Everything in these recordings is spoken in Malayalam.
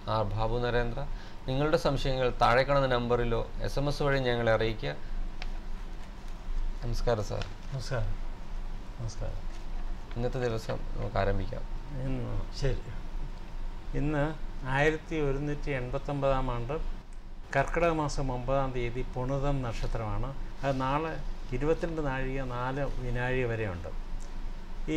ആർ ബാബു നരേന്ദ്ര നിങ്ങളുടെ സംശയങ്ങൾ താഴെ കാണുന്ന നമ്പറിലോ എസ് എം എസ് വഴി ഞങ്ങളെ അറിയിക്കുക നമസ്കാരം സാർ നമസ്കാരം നമസ്കാരം ഇന്നത്തെ ദിവസം നമുക്ക് ആരംഭിക്കാം ഇന്ന് ശരി ഇന്ന് ആയിരത്തി ഒരുന്നൂറ്റി എൺപത്തൊമ്പതാം ആണ്ട് കർക്കിടക മാസം ഒമ്പതാം തീയതി പുണുതം നക്ഷത്രമാണ് അത് നാളെ ഇരുപത്തിരണ്ട് നാഴിക നാല് വിനാഴിക വരെയുണ്ട് ഈ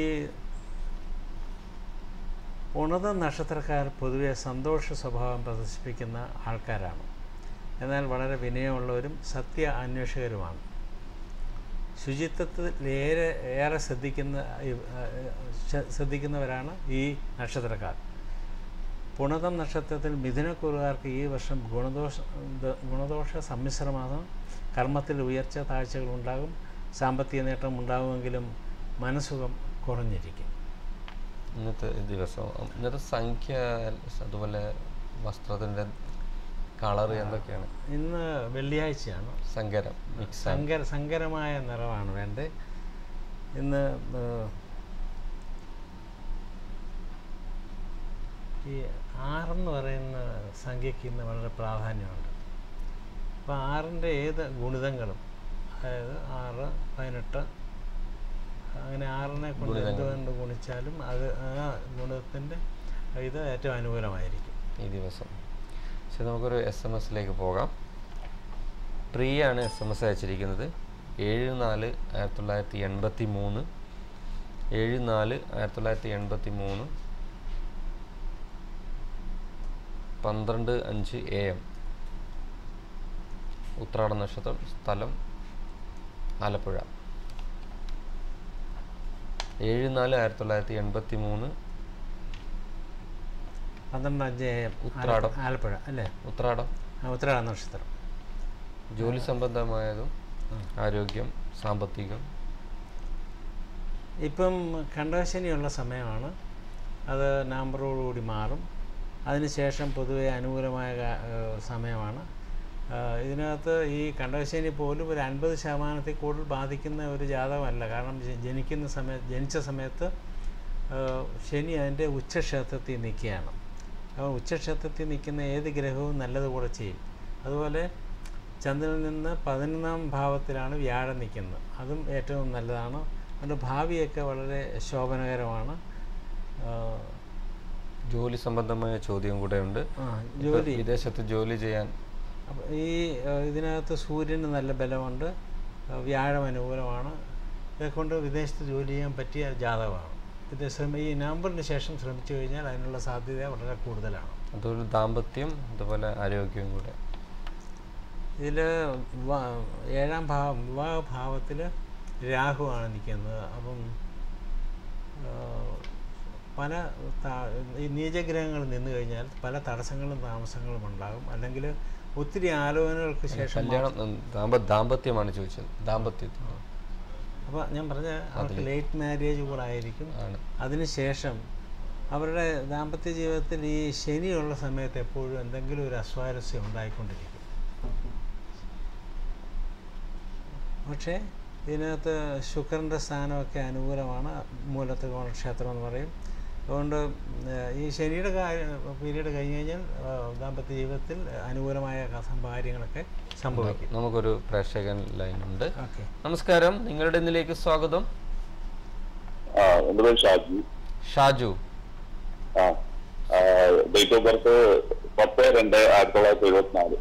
പുണുതം നക്ഷത്രക്കാർ പൊതുവെ സന്തോഷ സ്വഭാവം പ്രദർശിപ്പിക്കുന്ന ആൾക്കാരാണ് എന്നാൽ വളരെ വിനയമുള്ളവരും സത്യ അന്വേഷകരുമാണ് ശുചിത്വത്തിൽ ഏറെ ഏറെ ശ്രദ്ധിക്കുന്ന ഈ- ശ- ശ്രദ്ധിക്കുന്നവരാണ് ഈ നക്ഷത്രക്കാർ പുണതം നക്ഷത്രത്തിൽ മിഥുനക്കുറുകാർക്ക് ഈ വർഷം ഗുണദോഷ ദ- ഗുണദോഷ സമ്മിശ്രമാണ് കർമ്മത്തിൽ ഉയർച്ച താഴ്ചകൾ ഉണ്ടാകും സാമ്പത്തിക നേട്ടം ഉണ്ടാകുമെങ്കിലും മനസ്സുഖം കുറഞ്ഞിരിക്കും ഇന്നത്തെ ദിവസം ഇന്നത്തെ സംഖ്യ അതുപോലെ വസ്ത്രത്തിൻ്റെ കളർ എന്തൊക്കെയാണ് ഇന്ന് വെള്ളിയാഴ്ചയാണ് സങ്കരം മിക്സ് സങ്കര സങ്കരമായ നിറമാണ് വേണ്ടത് ഇന്ന് ഏഹ്, ഈ ആറെന്ന് പറയുന്ന സംഖ്യയ്ക്ക് ഇന്ന് വളരെ പ്രാധാന്യമുണ്ട് അപ്പോൾ ആറിൻ്റെ ഏത് ഗുണിതങ്ങളും അതായത് ആറ് പതിനെട്ട് അങ്ങനെ ആറിനെ കൊണ്ട് ഗുണിതങ്ങൾ. എന്തുകൊണ്ട് ഗുണിച്ചാലും അത് ആ ഗുണിതത്തിൻ്റെ ഇത് ഏറ്റവും അനുകൂലമായിരിക്കും ഈ ദിവസം പക്ഷെ നമുക്കൊരു എസ് എം എസിലേക്ക് പോകാം പ്രിയയാണ് എസ് എം എസ് അയച്ചിരിക്കുന്നത് ഏഴ് നാല് ആയിരത്തി തൊള്ളായിരത്തി എൺപത്തി മൂന്ന് ഏഴ് നാല് ആയിരത്തി തൊള്ളായിരത്തി എൺപത്തി മൂന്ന് പന്ത്രണ്ട് അഞ്ച് എ എം ഉത്രാട നക്ഷത്രം സ്ഥലം ആലപ്പുഴ ഏഴ് നാല് ആയിരത്തി തൊള്ളായിരത്തി എൺപത്തി മൂന്ന് പന്ത്രണ്ട് അഞ്ച് AM ഉത്രാടം. ആലപ്പുഴ അല്ലേ ഉത്രാടം ആ ഉത്രാട നക്ഷത്രം ജോലി സംബന്ധമായതും ആരോഗ്യം സാമ്പത്തികം ഇപ്പം കണ്ടശനിയുള്ള സമയമാണ് അത് നവംബറോടുകൂടി മാറും അതിനുശേഷം പൊതുവെ അനുകൂലമായ കാ- ഏഹ് സമയമാണ് ആഹ് ഇതിനകത്ത് ഈ കണ്ടശനി പോലും ഒരു അൻപത് ശതമാനത്തിൽ കൂടുതൽ ബാധിക്കുന്ന ഒരു ജാതകമല്ല കാരണം ജ- ജനിക്കുന്ന സമയത്ത് ജനിച്ച സമയത്ത് ആഹ് ശനി അതിൻ്റെ ഉച്ചക്ഷേത്രത്തിൽ നിൽക്കുകയാണ് അപ്പോൾ ഉച്ചക്ഷേത്രത്തിൽ നിൽക്കുന്ന ഏത് ഗ്രഹവും നല്ലത് കൂടെ ചെയ്യും അതുപോലെ ചന്ദ്രനിൽ നിന്ന് പതിനൊന്നാം ഭാവത്തിലാണ് വ്യാഴം നിൽക്കുന്നത് അതും ഏറ്റവും നല്ലതാണ് അതുകൊണ്ട് ഭാവിയൊക്കെ വളരെ ശോഭനകരമാണ് ആഹ് ജോലി സംബന്ധമായ ചോദ്യം കൂടെ ഉണ്ട് ആ ജോലി വിദേശത്ത് ജോലി ചെയ്യാൻ അപ്പോൾ ഈ ആഹ് ഇതിനകത്ത് സൂര്യന് നല്ല ബലമുണ്ട് ആഹ് വ്യാഴം അനുകൂലമാണ് ഇതൊക്കെ വിദേശത്ത് ജോലി ചെയ്യാൻ പറ്റിയ ജാതകമാണ് ഇത് ശ്രമ ഈ നവംബറിന് ശേഷം ശ്രമിച്ചു കഴിഞ്ഞാൽ അതിനുള്ള സാധ്യത വളരെ കൂടുതലാണ് അതുപോലെ ദാമ്പത്യം അതുപോലെ ആരോഗ്യവും കൂടെ ഇതിൽ ഏഴാം ഭാവം വിവാഹ ഭാവത്തിൽ രാഹുവാണ് നിൽക്കുന്നത് അപ്പം ആ, പല ത- ഈ നീചഗ്രഹങ്ങൾ നിന്ന് കഴിഞ്ഞാൽ പല തടസ്സങ്ങളും താമസങ്ങളും ഉണ്ടാകും അല്ലെങ്കിൽ ഒത്തിരി ആലോചനകൾക്ക് ശേഷം കല്യാണം ഉം, ദാമ്പ- ദാമ്പത്യമാണ് ചോദിച്ചത് ദാമ്പത്യത്തിന് അപ്പോൾ ഞാൻ പറഞ്ഞ അവർക്ക് ലേറ്റ് മാരേജ് കൂടെ ആയിരിക്കും ആണ് അതിനുശേഷം അവരുടെ ദാമ്പത്യ ജീവിതത്തിൽ ഈ ശനിയുള്ള സമയത്ത് എപ്പോഴും എന്തെങ്കിലും ഒരു അസ്വാരസ്യം ഉണ്ടായിക്കൊണ്ടിരിക്കും പക്ഷേ ഇതിനകത്ത് ശുക്രൻ്റെ സ്ഥാനമൊക്കെ അനുകൂലമാണ് മൂലത്രികോണ ക്ഷേത്രം എന്ന് പറയും അതുകൊണ്ട് ഏഹ്, ഈ ശനിയുടെ പീരീഡ് കഴിഞ്ഞ് കഴിഞ്ഞാൽ ഏഹ്, ദാമ്പത്യ ജീവിതത്തിൽ അനുകൂലമായ ക- കാര്യങ്ങളൊക്കെ സംഭവിക്കും നമുക്കൊരു പ്രേക്ഷകൻ ലൈൻ ഉണ്ട് ഓക്കെ നമസ്കാരം നിങ്ങളുടെ ഇന്നിലേക്ക് സ്വാഗതം ആ എൻ്റെ പേര് ഷാജി ഷാജു ആ ഡേറ്റ് ഓഫ് ബർത്ത് പത്ത് രണ്ട് ആയിരത്തി തൊള്ളായിരത്തി എഴുപത്തിനാല്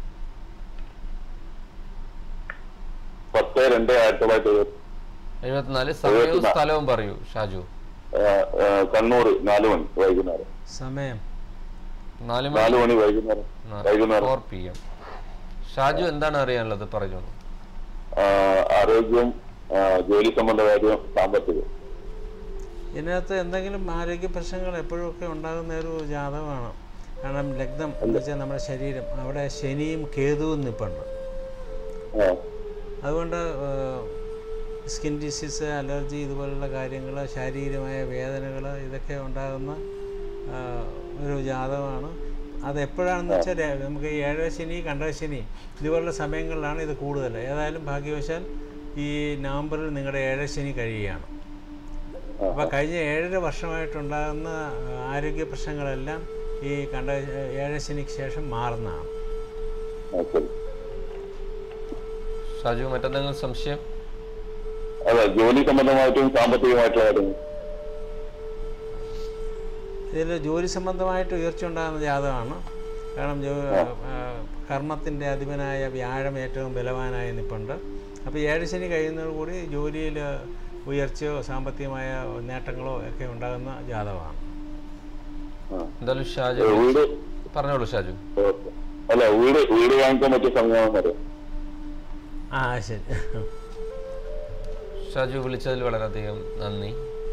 പത്ത് രണ്ട് ആയിരത്തി തൊള്ളായിരത്തി എഴുപത്തി എഴുപത്തിനാല് സമയവും എഴുപത്തിനാല്. സ്ഥലവും പറയൂ ഷാജു ആ, ആ, കണ്ണൂർ നാല് മണി വൈകുന്നേരം സമയം നാല് നാല് മണി മണി വൈകുന്നേരം വൈകുന്നേരം ഫോർ പി എം ഷാജു എന്താണ് അറിയാനുള്ളത് പറഞ്ഞോളൂ ആ, ആരോഗ്യം ആ, ജോലി സംബന്ധ കാര്യം സാമ്പത്തികം ഇതിനകത്ത് എന്തെങ്കിലും ആരോഗ്യ പ്രശ്നങ്ങൾ എപ്പോഴൊക്കെ ഉണ്ടാകുന്ന ഒരു ജാതകമാണ് കാരണം ലഗ്നം എന്ന് വെച്ചാൽ നമ്മുടെ ശരീരം അവിടെ ശനിയും കേതുവും നിൽപ്പുണ്ട് ആ, അതുകൊണ്ട് സ്കിൻ ഡിസീസ് അലർജി ഇതുപോലുള്ള കാര്യങ്ങൾ ശാരീരികമായ വേദനകൾ ഇതൊക്കെ ഉണ്ടാകുന്ന ആ, ഒരു ജാതകമാണ് അത് എപ്പോഴാണെന്ന് വെച്ചാൽ ര- നമുക്ക് ഈ ഏഴര ശനി കണ്ടക ശനി ഇതുപോലുള്ള സമയങ്ങളിലാണ് ഇത് കൂടുതൽ ഏതായാലും ഭാഗ്യവശാൽ ഈ നവംബറിൽ നിങ്ങളുടെ ഏഴര ശനി കഴിയുകയാണ് അപ്പോൾ കഴിഞ്ഞ ഏഴര വർഷമായിട്ടുണ്ടാകുന്ന ആ, ആരോഗ്യ പ്രശ്നങ്ങളെല്ലാം ഈ കണ്ട ഏഴശനിക്ക് ശേഷം മാറുന്നതാണ് ആ, ശരി ഷാജു മറ്റെന്തെങ്കിലും സംശയം അതെ ജോലി സംബന്ധമായിട്ടും സാമ്പത്തികമായിട്ടുള്ള കാര്യങ്ങൾ ഇതിൽ ജോലി സംബന്ധമായിട്ട് ഉയർച്ച ഉണ്ടാകുന്ന ജാതകമാണ് കാരണം ജോ കർമ്മത്തിൻ്റെ അധിപനായ വ്യാഴം ഏറ്റവും ബലവാനായി നിൽപ്പുണ്ട് അപ്പോൾ ഏഴ് ശനി കഴിയുന്നതോടുകൂടി ജോലിയിൽ ഉയർച്ചയോ സാമ്പത്തികമായ നേട്ടങ്ങളോ ഒക്കെ ഉണ്ടാകുന്ന ജാതകമാണ് ആ. എന്തായാലും ഷാജു ഏ, വീട് പറഞ്ഞോളൂ ഷാജു ഓക്കെ. അല്ല വീട് വീട് വാങ്ങിക്കാൻ പറ്റിയ സമയമാണെന്ന് അറിയാം ആ ശരി ഷാജു വിളിച്ചതിൽ വളരെയധികം നന്ദി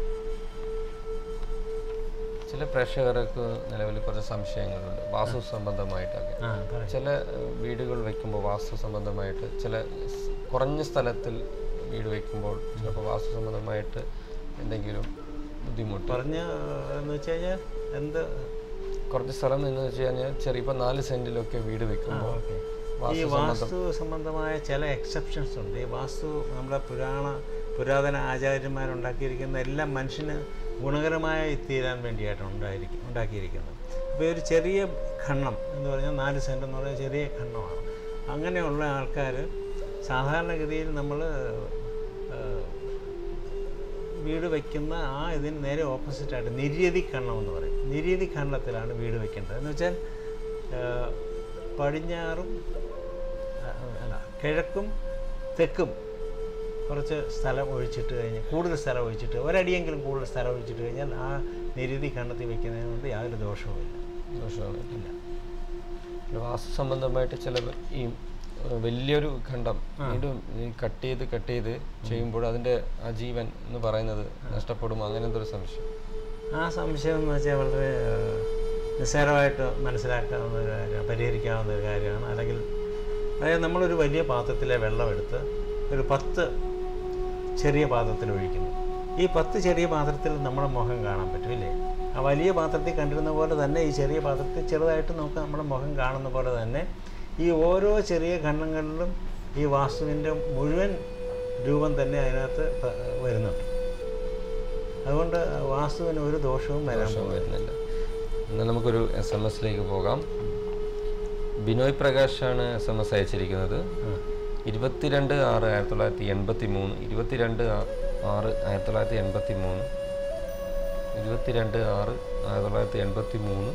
ചില പ്രേക്ഷകർക്ക് നിലവിൽ കുറച്ച് സംശയങ്ങളുണ്ട് വാസ്തു സംബന്ധമായിട്ടൊക്കെ ആ പറയൂ. ചില ഏഹ്, വീടുകൾ വെക്കുമ്പോൾ വാസ്തു സംബന്ധമായിട്ട് ചില സ് കുറഞ്ഞ സ്ഥലത്തിൽ വീട് വെക്കുമ്പോൾ ചിലപ്പോൾ വാസ്തു സംബന്ധമായിട്ട് എന്തെങ്കിലും ബുദ്ധിമുട്ട് പറഞ്ഞ എന്ന് വെച്ച് കഴിഞ്ഞാൽ എന്ത് കുറച്ച് സ്ഥലം എന്ന് വെച്ച് കഴിഞ്ഞാൽ ചെറിയ ഇപ്പം നാല് സെന്റിലൊക്കെ വീട് വെക്കുമ്പോൾ ഓക്കെ ഈ വാസ്തു വാസ്തു സംബന്ധമായ ചില എക്സെപ്ഷൻസ് ഉണ്ട് ഈ വാസ്തു നമ്മുടെ പുരാണ പുരാതന ആചാര്യന്മാരുണ്ടാക്കിയിരിക്കുന്ന എല്ലാം മനുഷ്യന് ഗുണകരമായി തീരാൻ വേണ്ടിയിട്ടാണ് ഉണ്ടായിരിക്കും ഉണ്ടാക്കിയിരിക്കുന്നത് അപ്പോൾ ഒരു ചെറിയ ഖണ്ണം എന്ന് പറഞ്ഞാൽ നാല് സെൻറ്റ് എന്ന് പറഞ്ഞാൽ ചെറിയ ഖണ്ണമാണ് അങ്ങനെയുള്ള ആൾക്കാർ സാധാരണഗതിയിൽ നമ്മൾ വീട് വയ്ക്കുന്ന ആ ഇതിന് നേരെ ഓപ്പോസിറ്റായിട്ട് നിര്യതി ഖണ്ണം എന്ന് പറയും നിര്യതി ഖണ്ഡത്തിലാണ് വീട് വെക്കേണ്ടത് എന്ന് വെച്ചാൽ ആ, പടിഞ്ഞാറും ആ, അല്ല കിഴക്കും തെക്കും കുറച്ച് സ്ഥലം ഒഴിച്ചിട്ട് കഴിഞ്ഞ് കൂടുതൽ സ്ഥലം ഒഴിച്ചിട്ട് ഒരടിയെങ്കിലും കൂടുതൽ സ്ഥലം ഒഴിച്ചിട്ട് കഴിഞ്ഞാൽ ആ നിര്യതി ഖണ്ഡത്തിൽ വെക്കുന്നതിന് കൊണ്ട് യാതൊരു ദോഷവുമില്ല ദോഷമാണ് ഇല്ല പിന്നെ വാസ്തു സംബന്ധമായിട്ട് ചില ഈ ഏഹ്, വലിയൊരു ഖണ്ഡം വീണ്ടും ഈ കട്ട് ചെയ്ത് കട്ട് ചെയ്ത് ചെയ്യുമ്പോൾ അതിൻ്റെ ആ ജീവൻ എന്ന് പറയുന്നത് നഷ്ടപ്പെടും അങ്ങനെ എന്തൊരു സംശയം ആ സംശയം എന്ന് വെച്ചാൽ വളരെ ഏഹ്, നിസ്സാരമായിട്ട് മനസ്സിലാക്കാവുന്ന ഒരു കാര്യമാണ് പരിഹരിക്കാവുന്ന ഒരു കാര്യമാണ് അല്ലെങ്കിൽ അതായത് നമ്മളൊരു വലിയ പാത്രത്തിലെ വെള്ളം എടുത്ത് ഒരു പത്ത് ചെറിയ പാത്രത്തിൽ ഒഴിക്കുന്നു ഈ പത്ത് ചെറിയ പാത്രത്തിൽ നമ്മുടെ മുഖം കാണാൻ പറ്റും ഇല്ലേ ആ വലിയ പാത്രത്തിൽ കണ്ടിരുന്ന പോലെ തന്നെ ഈ ചെറിയ പാത്രത്തിൽ ചെറുതായിട്ട് നമുക്ക് നമ്മുടെ മുഖം കാണുന്ന പോലെ തന്നെ ഈ ഓരോ ചെറിയ ഖണ്ഡങ്ങളിലും ഈ വാസ്തുവിൻ്റെ മുഴുവൻ രൂപം തന്നെ അതിനകത്ത് പ- വരുന്നുണ്ട് അതുകൊണ്ട് വാസ്തുവിന് ഒരു ദോഷവും വരാൻ ദോഷം വരുന്നില്ല എന്നാൽ നമുക്കൊരു എസ് എം എസിലേക്ക് പോകാം ബിനോയ് പ്രകാശാണ് എസ് എം എസ് അയച്ചിരിക്കുന്നത് ഇരുപത്തിരണ്ട് ആറ് ആയിരത്തി തൊള്ളായിരത്തി എൺപത്തി മൂന്ന് ഇരുപത്തിരണ്ട് ആ- ആറ് ആയിരത്തി തൊള്ളായിരത്തി എൺപത്തി മൂന്ന് ഇരുപത്തിരണ്ട് ആറ് ആയിരത്തി തൊള്ളായിരത്തി എൺപത്തി മൂന്ന്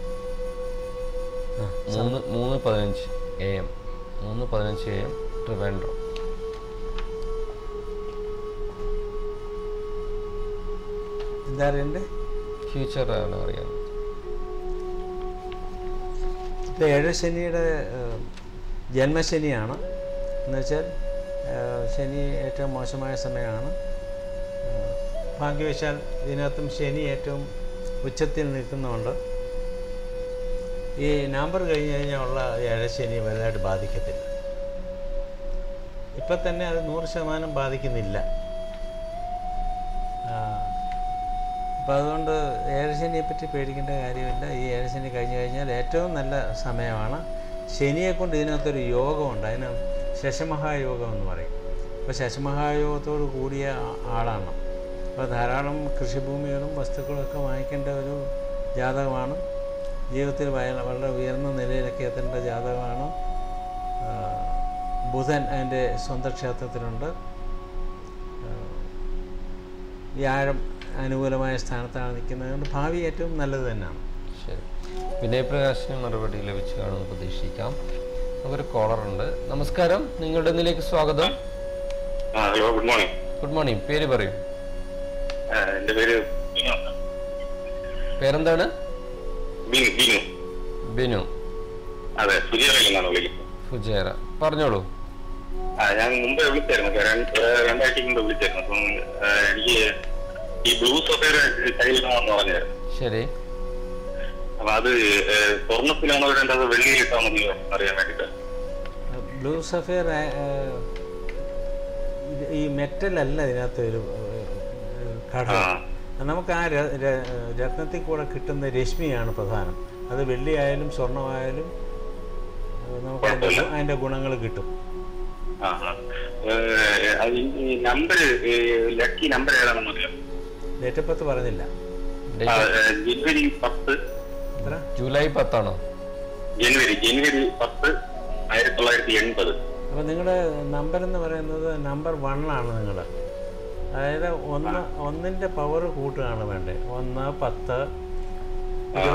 മൂന്ന് മൂന്ന് പതിനഞ്ച് എ എം മൂന്ന് പതിനഞ്ച് എ എം ട്രിവാൻഡ്രം എന്താ അറിയണ്ടേ ഫ്യൂച്ചർ ആണ് അറിയാൻ ഇത് ഏഴശനിയുടെ ഏഹ്, ജന്മശനിയാണ് എന്നുവെച്ചാൽ ഏഹ്, ശനി ഏറ്റവും മോശമായ സമയമാണ് ഏഹ്, ഭാഗ്യവശാൽ ഇതിനകത്തും ശനി ഏറ്റവും ഉച്ചത്തിൽ നിൽക്കുന്നതുകൊണ്ട് ഈ നവംബർ കഴിഞ്ഞ് കഴിഞ്ഞാൽ ഉള്ള ഏഴശനി വലുതായിട്ട് ബാധിക്കത്തില്ല ഇപ്പം തന്നെ അത് നൂറ് ശതമാനം ബാധിക്കുന്നില്ല അപ്പോൾ അതുകൊണ്ട് ഏഴശനിയെ പറ്റി പേടിക്കേണ്ട കാര്യമില്ല ഈ ഏഴശനി കഴിഞ്ഞ് കഴിഞ്ഞാൽ ഏറ്റവും നല്ല സമയമാണ് ശനിയെ കൊണ്ട് ഇതിനകത്തൊരു യോഗമുണ്ട് അതിന് ശശമഹായോഗം എന്ന് പറയും അപ്പോൾ ശശമഹായോഗത്തോട് കൂടിയ ആ- ആളാണ് അപ്പോൾ ധാരാളം കൃഷിഭൂമികളും വസ്തുക്കളും ഒക്കെ വാങ്ങിക്കേണ്ട ഒരു ജാതകമാണ് ജീവിതത്തിൽ വയ- വളരെ ഉയർന്ന നിലയിലൊക്കെ എത്തേണ്ട ജാതകമാണ് ആ, ബുധൻ അതിൻ്റെ സ്വന്തം ക്ഷേത്രത്തിലുണ്ട് ആ, വ്യാഴം അനുകൂലമായ സ്ഥാനത്താണ് നിൽക്കുന്നത് അതുകൊണ്ട് ഭാവി ഏറ്റവും നല്ലത് തന്നെയാണ് ശരി വിനയ് പ്രകാശിന് മറുപടി ലഭിച്ചു കാണുമെന്ന് പ്രതീക്ഷിക്കാം നമുക്കൊരു കോളർ ഉണ്ട് നമസ്കാരം നിങ്ങളുടെ ഇതിലേക്ക് സ്വാഗതം ആ hello good morning good morning പേര് പറയൂ എന്റെ പേര് ബിനു പേരെന്താണ് ബിനു ബിനു ബിനു അതെ സുജിയറയിൽ നിന്നാണ് വിളിക്കുന്നത് ഫുജേറ പറഞ്ഞോളൂ ആ ഞാൻ മുമ്പേ വിളിച്ചായിരുന്നു ഇപ്പൊ രണ്ട് ഏഹ് രണ്ടാഴ്ച മുമ്പ് വിളിച്ചായിരുന്നു അപ്പം ഏഹ് എനിക്ക് ഈ ബ്ലൂസ് ഒക്കെ കയ്യിലിടണമെന്ന് പറഞ്ഞായിരുന്നു ശരി അപ്പൊ അത് ഏഹ് സ്വർണ്ണത്തിലാണോ വേണ്ടത് വെള്ളിയിൽ ഇട്ടാൽ മതിയോ അറിയാൻ വേണ്ടിട്ട് ബ്ലൂ സഫയർ ഈ മെറ്റലല്ല ഇതിനകത്ത് ഒരു ഏഹ്, ഘടകം നമുക്ക് ആ ര- ര- രത്നത്തിൽ കൂടെ കിട്ടുന്ന രശ്മിയാണ് പ്രധാനം അത് വെള്ളിയായാലും സ്വർണ്ണമായാലും ഏഹ്, നമുക്ക് അതിൻ്റെ ഗു- അതിൻ്റെ ഗുണങ്ങൾ കിട്ടും ആ ആ. ഏഹ് അത് ഈ നമ്പർ ലക്കി നമ്പർ ഏതാണെന്ന് അറിയാം ഡേറ്റ് ഓഫ് ബർത്ത് പറഞ്ഞില്ല ആ, ഏഹ് ജനുവരി പത്ത് എത്ര ജൂലൈ പത്താണോ ജനുവരി ജനുവരി പത്ത് ആയിരത്തി തൊള്ളായിരത്തി എൺപത് അപ്പോൾ നിങ്ങളുടെ നമ്പർ എന്ന് പറയുന്നത് നമ്പർ വൺ ആണ് നിങ്ങൾ അതായത് ഒന്ന് ഒന്നിൻ്റെ പവർ കൂട്ടുകയാണ് വേണ്ടത് ഒന്ന് പത്ത് ഇത്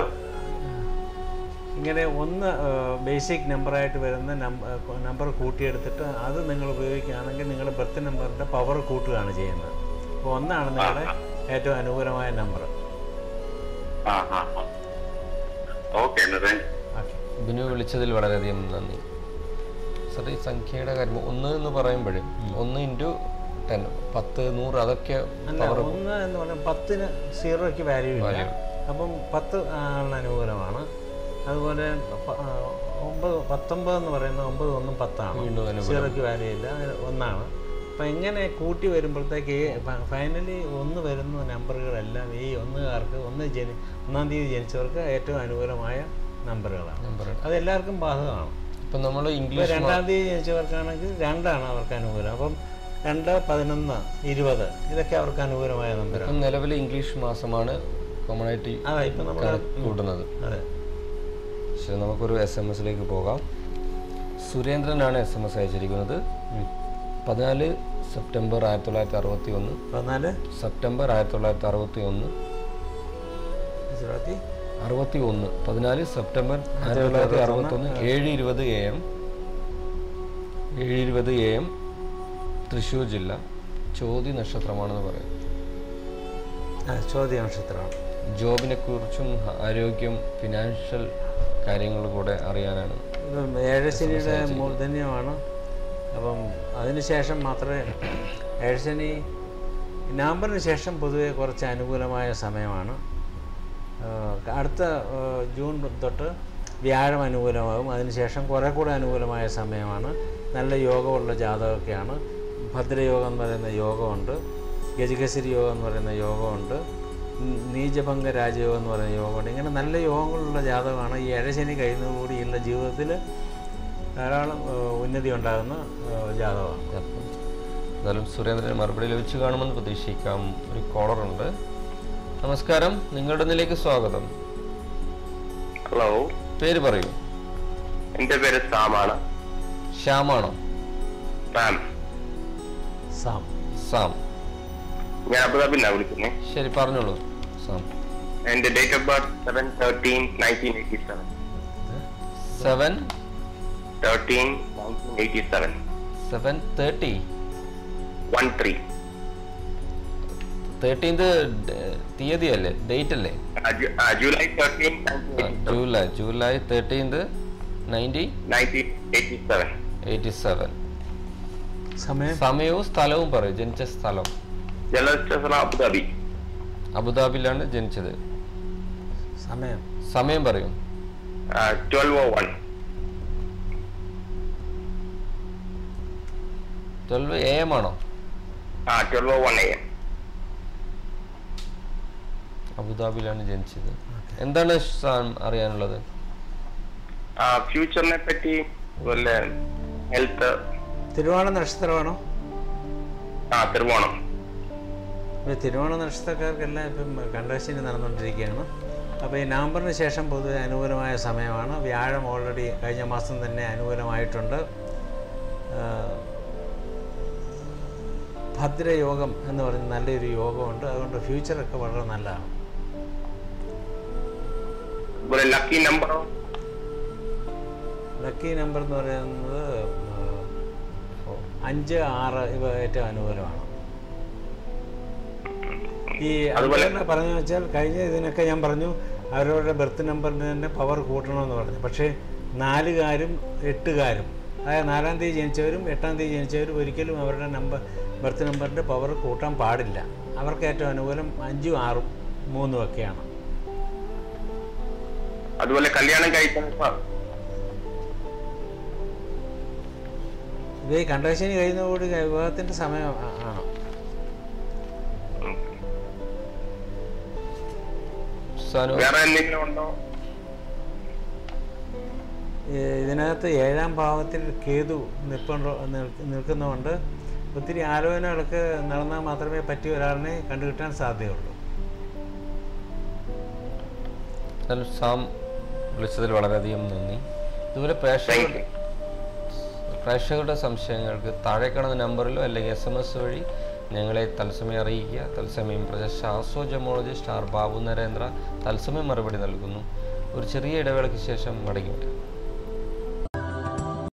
ഇങ്ങനെ ഒന്ന് ബേസിക് നമ്പറായിട്ട് വരുന്ന നമ്പർ കൂട്ടിയെടുത്തിട്ട് അത് നിങ്ങൾ ഉപയോഗിക്കുകയാണെങ്കിൽ നിങ്ങളുടെ ബർത്ത് നമ്പറിൻ്റെ പവർ കൂട്ടുകയാണ് ചെയ്യുന്നത് അപ്പോൾ ഒന്നാണ് നിങ്ങളുടെ ഏറ്റവും അനുകൂലമായ നമ്പർ ആ ആ ഓക്കെ എന്നാ താങ്ക് ഓക്കെ ബിനു വിളിച്ചതിൽ വളരെയധികം നന്ദി സാർ ഈ സംഖ്യയുടെ കാര്യം ഒന്ന് എന്ന് പറയുമ്പോഴേ ഒന്ന് ഇൻറ്റു ടെൻ പത്ത് നൂറ് അതൊക്കെ അല്ല പവർ ഒന്ന് എന്ന് പറഞ്ഞാൽ പത്തിന് സീറോയ്ക്ക് വാല്യൂ ഇല്ല അപ്പം പത്ത് ആണ് അനുകൂലമാണ് അതുപോലെ പ- ആ, ഒമ്പത് പത്തൊമ്പത് എന്ന് പറയുന്നത് ഒമ്പത് ഒന്നും പത്താണ് വീണ്ടും അനുകൂലം. സീറോയ്ക്ക് വാല്യൂ ഇല്ല അങ്ങനെ ഒന്നാണ് അപ്പം ഇങ്ങനെ കൂട്ടി വരുമ്പോഴത്തേക്ക് ഫൈനലി ഒന്ന് വരുന്ന നമ്പറുകളെല്ലാം ഈ ഒന്നുകാർക്ക് ഒന്ന് ജനി ഒന്നാം തീയതി ജനിച്ചവർക്ക് ഏറ്റവും അനുകൂലമായ നമ്പറുകളാണ് നമ്പർ അത് എല്ലാവർക്കും ബാധകമാണ് ഇപ്പം നമ്മൾ ഇപ്പോൾ ഇംഗ്ലീഷ് രണ്ടാം തീയതി ജനിച്ചവർക്കാണെങ്കിൽ രണ്ടാണ് അവർക്ക് അനുകൂലം അപ്പം രണ്ട് പതിനൊന്ന് ഇരുപത് ഇതൊക്കെ അവർക്ക് അനുകൂലമായ നമ്പറാണ് ഇപ്പം നിലവിൽ ഇംഗ്ലീഷ് മാസമാണ് കോമൺ ആയിട്ട് അതാ ഇപ്പം നമ്മൾ കൂട്ടുന്നത് അതെ ശരി നമുക്കൊരു എസ് എം എസിലേക്ക് പോകാം സുരേന്ദ്രനാണ് എസ് എം എസ് അയച്ചിരിക്കുന്നത് പതിനാല് സെപ്റ്റംബർ ആയിരത്തി തൊള്ളായിരത്തി അറുപത്തി ഒന്ന് പതിനാല് സെപ്റ്റംബർ ആയിരത്തി തൊള്ളായിരത്തി അറുപത്തി ഒന്ന് ഇരുപത്തി അറുപത്തി ഒന്ന് പതിനാല് സെപ്റ്റംബർ ആയിരത്തി തൊള്ളായിരത്തി അറുപത്തി ഒന്ന് ഏഴ് ഇരുപത് എ എം ഏഴ് ഇരുപത് എ എം തൃശ്ശൂർ ജില്ല ചോതി നക്ഷത്രമാണെന്ന് പറയാം ആ ചോദ്യ നക്ഷത്രമാണ് ജോബിനെ കുറിച്ചും ആരോഗ്യം ഫിനാൻഷ്യൽ കാര്യങ്ങൾ കൂടെ അറിയാനാണ് ഇപ്പം ഏഴശനിയുടെ മൂർധന്യമാണ് അപ്പം അതിനുശേഷം മാത്രമേ ഏഴശനി നവംബറിന് ശേഷം പൊതുവെ കുറച്ച് അനുകൂലമായ സമയമാണ് ആ, അടുത്ത ആ, ജൂൺ തൊട്ട് വ്യാഴം അനുകൂലമാകും അതിനുശേഷം കുറേ കൂടെ അനുകൂലമായ സമയമാണ് നല്ല യോഗമുള്ള ജാതകമൊക്കെയാണ് ഭദ്രയോഗം എന്ന് പറയുന്ന യോഗമുണ്ട് ഗജകേസരി യോഗം എന്ന് പറയുന്ന യോഗമുണ്ട് ഉം, നീചഭംഗ രാജയോഗം എന്ന് പറയുന്ന യോഗമുണ്ട് ഇങ്ങനെ നല്ല യോഗങ്ങളുള്ള ജാതകമാണ് ഈ ഏഴശനി കഴിയുന്നതോടുകൂടിയുള്ള ജീവിതത്തിൽ ധാരാളം ആ, ഉന്നതി ഉണ്ടാകുന്ന ആ, ജാതകമാണ് അപ്പം എന്തായാലും സുരേന്ദ്രന് മറുപടി ലഭിച്ചു കാണുമെന്ന് പ്രതീക്ഷിക്കാം ഒരു കോളറുണ്ട് നമസ്കാരം നിങ്ങളുടെ ഇതിലേക്ക് സ്വാഗതം ഹലോ പേര് പറയൂ എന്റെ പേര് സാമാണ് ശ്യാമാണോ സാം സാം സാം ഞാൻ അബുദാബിന്നാ വിളിക്കുന്നത് ശരി പറഞ്ഞോളൂ സാം എന്റെ date of birth seven thirteen nineteen eighty seven seven thirteen nineteen eighty seven seven thirty one three thirteenth തീയതി അല്ലേ ഡേറ്റ് അല്ലേ ജൂലൈ തേർട്ടീൻ ആ, July July thirteenth nineteen nineteen eighty seven eighty seven സമയം സമയവും സ്ഥലവും പറയൂ ജനിച്ച സ്ഥലം ജലസ്ഥലം അബുദാബി അബുദാബിയിലാണ് ജനിച്ചത് സമയം സമയം പറയൂ twelve oh one twelve A M ആണോ ആ twelve oh one A M അബുദാബിയിലാണ് ജനിച്ചത് എന്താണ് സാം അറിയാനുള്ളത് ഫ്യൂച്ചറിനെ പറ്റി വല്ല ഹെൽത്ത് തിരുവോണ നക്ഷത്രമാണോ ആ തിരുവോണം ഇപ്പോൾ തിരുവോണ നക്ഷത്രക്കാർക്കെല്ലാം ഇപ്പം കണ്ടശനി നടന്നുകൊണ്ടിരിക്കുകയാണ് അപ്പോൾ ഈ നവംബറിന് ശേഷം പൊതുവെ അനുകൂലമായ സമയമാണ് വ്യാഴം ഓൾറെഡി കഴിഞ്ഞ മാസം തന്നെ അനുകൂലമായിട്ടുണ്ട് ആ, ഭദ്രയോഗം എന്ന് പറയുന്ന നല്ലൊരു യോഗമുണ്ട് അതുകൊണ്ട് ഫ്യൂച്ചറൊക്കെ വളരെ നല്ലതാണ് അതുപോലെ ലക്കി നമ്പറോ ലക്കി നമ്പർ എന്ന് പറയുന്നത് ആ, അഞ്ച് ആറ് ഇവ ഏറ്റവും അനുകൂലമാണ് ഈ അതുപോലെ- അതുപോലെ പറഞ്ഞു വെച്ചാൽ കഴിഞ്ഞ ഇതിനൊക്കെ ഞാൻ പറഞ്ഞു അവരവരുടെ ബർത്ത് നമ്പറിന് തന്നെ പവർ കൂട്ടണമെന്ന് പറഞ്ഞു പക്ഷേ നാലുകാരും എട്ടുകാരും അതായത് നാലാം തീയതി ജനിച്ചവരും എട്ടാം തീയതി ജനിച്ചവരും ഒരിക്കലും അവരുടെ നമ്പർ ബർത്ത് നമ്പറിൻ്റെ പവർ കൂട്ടാൻ പാടില്ല അവർക്ക് ഏറ്റവും അനുകൂലം അഞ്ചും ആറും മൂന്നും ഒക്കെയാണ് അതുപോലെ കല്യാണം കഴിച്ച ഇത് ഈ കണ്ടശനി കഴിയുന്നതോടുകൂടി വിവാഹത്തിൻ്റെ സമയം ആ- ആണ് സാനു വേറെ എന്തെങ്കിലും ഉണ്ടോ ഈ ഇതിനകത്ത് ഏഴാം ഭാവത്തിൽ കേതു നിൽപ്പുണ്ടോ നിൽ- നിൽക്കുന്നതുകൊണ്ട് ഒത്തിരി ആലോചനകളൊക്കെ നടന്നാൽ മാത്രമേ പറ്റിയ ഒരാളിനെ കണ്ടുകിട്ടാൻ സാധ്യതയുള്ളൂ എന്നാലും സാം വിളിച്ചതിൽ വളരെയധികം നന്ദി ഇതുപോലെ പ്രേക്ഷകർ താങ്ക് യു പ്രേക്ഷകരുടെ സംശയങ്ങൾക്ക് താഴെ കാണുന്ന നമ്പറിലോ അല്ലെങ്കിൽ എസ് എം എസ് വഴി ഞങ്ങളെ തത്സമയം അറിയിക്കുക തത്സമയം പ്രശസ്ത ആസ്ട്രോജമോളജിസ്റ്റ് ആർ ബാബു നരേന്ദ്ര തത്സമയം മറുപടി നൽകുന്നു ഒരു ചെറിയ ഇടവേളയ്ക്ക് ശേഷം മടങ്ങി വരാം